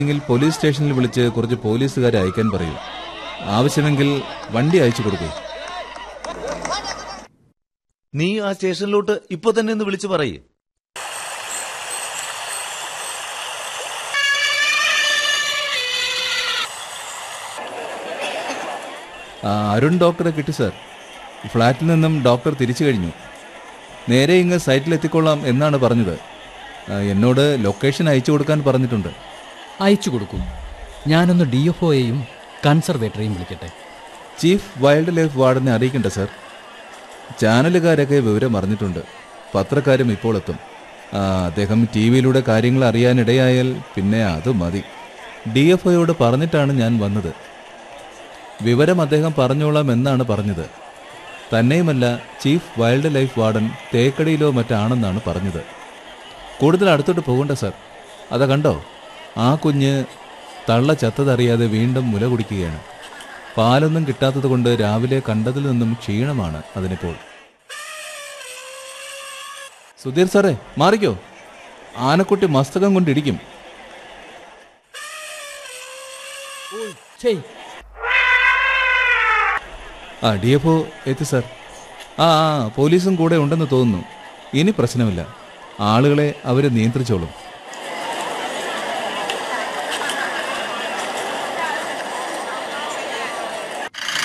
എങ്കിൽ പോലീസ് സ്റ്റേഷനിൽ വിളിച്ച് കുറച്ച് പോലീസുകാരെ അയക്കാൻ പറയൂ ആവശ്യമെങ്കിൽ വണ്ടി അയച്ചു കൊടുക്കൂ നീ ആ സ്റ്റേഷനിലോട്ട് ഇപ്പൊ തന്നെ ഒന്ന് വിളിച്ചു പറയേ ആ, അരുൺ ഡോക്ടറെ കിട്ടി സാർ ഫ്ലാറ്റിൽ നിന്നും ഡോക്ടർ തിരിച്ചു കഴിഞ്ഞു നേരെ ഇങ്ങ് സൈറ്റിൽ എത്തിക്കൊള്ളാം എന്നാണ് പറഞ്ഞത് ആ, എന്നോട് ലൊക്കേഷൻ അയച്ചു കൊടുക്കാൻ പറഞ്ഞിട്ടുണ്ട് അയച്ചു കൊടുക്കും ഞാനൊന്ന് ഡി എഫ് ഒയെയും കൺസർവേറ്ററെയും വിളിക്കട്ടെ ചീഫ് വൈൽഡ് ലൈഫ് വാർഡനെ അറിയിക്കണ്ട സാർ ചാനലുകാരൊക്കെ വിവരം അറിഞ്ഞിട്ടുണ്ട് പത്രക്കാരും ഇപ്പോൾ എത്തും ആ, അദ്ദേഹം ടി വിയിലൂടെ കാര്യങ്ങൾ അറിയാനിടയായാൽ പിന്നെ അത് മതി ഡി എഫ് ഒയോട് പറഞ്ഞിട്ടാണ് ഞാൻ വന്നത് വിവരം അദ്ദേഹം പറഞ്ഞോളാം എന്നാണ് പറഞ്ഞത് തന്നെയുമല്ല ചീഫ് വൈൽഡ് ലൈഫ് വാർഡൻ തേക്കടിയിലോ മറ്റാണെന്നാണ് പറഞ്ഞത് കൂടുതൽ അടുത്തോട്ട് പോകണ്ട സാർ അതാ കണ്ടോ ആ കുഞ്ഞ് തള്ള ചത്തതറിയാതെ വീണ്ടും മുല കുടിക്കുകയാണ് പാലൊന്നും കിട്ടാത്തത് കൊണ്ട് രാവിലെ കണ്ടതിൽ നിന്നും ക്ഷീണമാണ് അതിനിപ്പോൾ സുധീർ സാറേ മാറിക്കോ ആനക്കുട്ടി മസ്തകം കൊണ്ടിരിക്കും ചെയ് ആ ഡി എഫ് ഒ എത്തി സാർ ആ ആ പോലീസും കൂടെ ഉണ്ടെന്ന് തോന്നുന്നു ഇനി പ്രശ്നമില്ല ആളുകളെ അവർ നിയന്ത്രിച്ചോളും